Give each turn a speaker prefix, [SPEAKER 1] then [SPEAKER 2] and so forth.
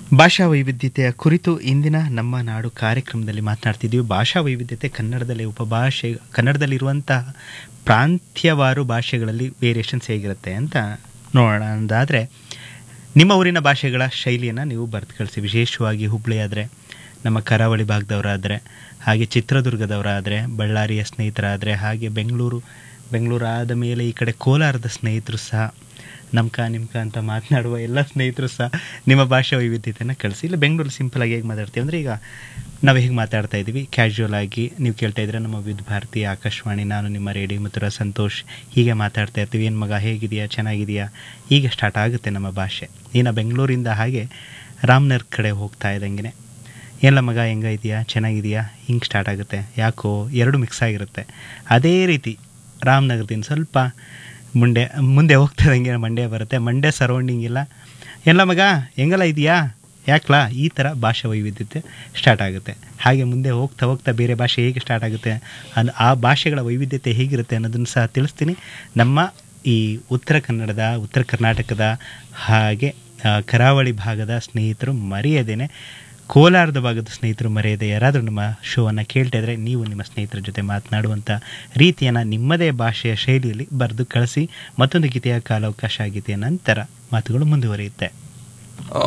[SPEAKER 1] ಭಾಷಾ ವೈವಿಧ್ಯತೆಯ ಕುರಿತು ಇಂದಿನ ನಮ್ಮ ನಾಡು ಕಾರ್ಯಕ್ರಮದಲ್ಲಿ ಮಾತನಾಡ್ತಿದ್ದೀವಿ ಭಾಷಾ ವೈವಿಧ್ಯತೆ ಕನ್ನಡದಲ್ಲಿ ಉಪಭಾಷೆ ಕನ್ನಡದಲ್ಲಿರುವಂತಹ ಪ್ರಾಂತ್ಯವಾರು ಭಾಷೆಗಳಲ್ಲಿ ವೇರಿಯೇಷನ್ಸ್ ಹೇಗಿರುತ್ತೆ ಅಂತ ನೋಡೋಣ ಅಂದಾದರೆ ನಿಮ್ಮ ಊರಿನ ಭಾಷೆಗಳ ಶೈಲಿಯನ್ನು ನೀವು ಬರೆದು ಕಳಿಸಿ ವಿಶೇಷವಾಗಿ ಹುಬ್ಳಿ ಆದರೆ ನಮ್ಮ ಕರಾವಳಿ ಭಾಗದವರಾದರೆ ಹಾಗೆ ಚಿತ್ರದುರ್ಗದವರಾದರೆ ಬಳ್ಳಾರಿಯ ಸ್ನೇಹಿತರಾದರೆ ಹಾಗೆ ಬೆಂಗಳೂರು ಬೆಂಗಳೂರು ಆದ ಮೇಲೆ ಈ ಕಡೆ ಕೋಲಾರದ ಸ್ನೇಹಿತರು ಸಹ ನಮ್ಕ ನಿಮ್ಕ ಅಂತ ಮಾತನಾಡುವ ಎಲ್ಲ ಸ್ನೇಹಿತರು ಸಹ ನಿಮ್ಮ ಭಾಷೆ ವೈವಿಧ್ಯತೆಯನ್ನು ಕಳಿಸಿ ಇಲ್ಲ ಬೆಂಗಳೂರು ಸಿಂಪಲಾಗಿ ಹೇಗೆ ಮಾತಾಡ್ತೀವಿ ಅಂದರೆ ಈಗ ನಾವು ಹೇಗೆ ಮಾತಾಡ್ತಾ ಇದ್ದೀವಿ ಕ್ಯಾಶುವಲ್ ಆಗಿ ನೀವು ಕೇಳ್ತಾ ಇದ್ರೆ ನಮ್ಮ ವಿವಿಧ ಭಾರತಿ ಆಕಾಶವಾಣಿ ನಾನು ನಿಮ್ಮ ರೇಡಿಯೋ ಮಥುರ ಸಂತೋಷ್ ಹೀಗೆ ಮಾತಾಡ್ತಾ ಇರ್ತೀವಿ ಏನು ಮಗ ಹೇಗಿದೆಯಾ ಚೆನ್ನಾಗಿದೆಯಾ ಹೀಗೆ ಸ್ಟಾರ್ಟ್ ಆಗುತ್ತೆ ನಮ್ಮ ಭಾಷೆ ಇನ್ನು ಬೆಂಗಳೂರಿಂದ ಹಾಗೆ ರಾಮನಗರ ಕಡೆ ಹೋಗ್ತಾ ಇದ್ದಂಗೆ ಎಲ್ಲ ಮಗ ಹೆಂಗ ಇದೆಯಾ ಚೆನ್ನಾಗಿದೆಯಾ ಹಿಂಗೆ ಸ್ಟಾರ್ಟ್ ಆಗುತ್ತೆ ಯಾಕೋ ಎರಡು ಮಿಕ್ಸ್ ಆಗಿರುತ್ತೆ ಅದೇ ರೀತಿ ರಾಮನಗರದಿಂದ ಸ್ವಲ್ಪ ಮುಂಡೆ ಮುಂದೆ ಹೋಗ್ತದಂಗೆ ಮಂಡ್ಯ ಬರುತ್ತೆ ಮಂಡ್ಯ ಸರೌಂಡಿಂಗ್ ಇಲ್ಲ ಎಲ್ಲ ಮಗ ಹೆಂಗಲ್ಲ ಇದೆಯಾ ಯಾಕಲಾ ಈ ಥರ ಭಾಷೆ ವೈವಿಧ್ಯತೆ ಸ್ಟಾರ್ಟ್ ಆಗುತ್ತೆ ಹಾಗೆ ಮುಂದೆ ಹೋಗ್ತಾ ಹೋಗ್ತಾ ಬೇರೆ ಭಾಷೆ ಹೇಗೆ ಸ್ಟಾರ್ಟ್ ಆಗುತ್ತೆ ಅನ್ ಆ ಭಾಷೆಗಳ ವೈವಿಧ್ಯತೆ ಹೇಗಿರುತ್ತೆ ಅನ್ನೋದನ್ನು ಸಹ ತಿಳಿಸ್ತೀನಿ ನಮ್ಮ ಈ ಉತ್ತರ ಕನ್ನಡದ ಉತ್ತರ ಕರ್ನಾಟಕದ ಹಾಗೆ ಆ, ಕರಾವಳಿ ಭಾಗದ ಸ್ನೇಹಿತರು ಮರೆಯದೇನೆ ಕೋಲಾರದ ಭಾಗದ ಸ್ನೇಹಿತರು ಮರೆಯದೆ ಯಾರಾದರೂ ನಮ್ಮ ಶೋವನ್ನು ಕೇಳ್ತಾ ಇದ್ರೆ ನೀವು ನಿಮ್ಮ ಸ್ನೇಹಿತರ ಜೊತೆ ಮಾತನಾಡುವಂಥ ರೀತಿಯನ್ನು ನಿಮ್ಮದೇ ಭಾಷೆಯ ಶೈಲಿಯಲ್ಲಿ ಬರೆದು ಕಳಿಸಿ ಮತ್ತೊಂದು ಗೀತೆಯ ಕಾಲಾವಕಾಶ ಗೀತೆಯ ನಂತರ ಮಾತುಗಳು ಮುಂದುವರಿಯುತ್ತೆ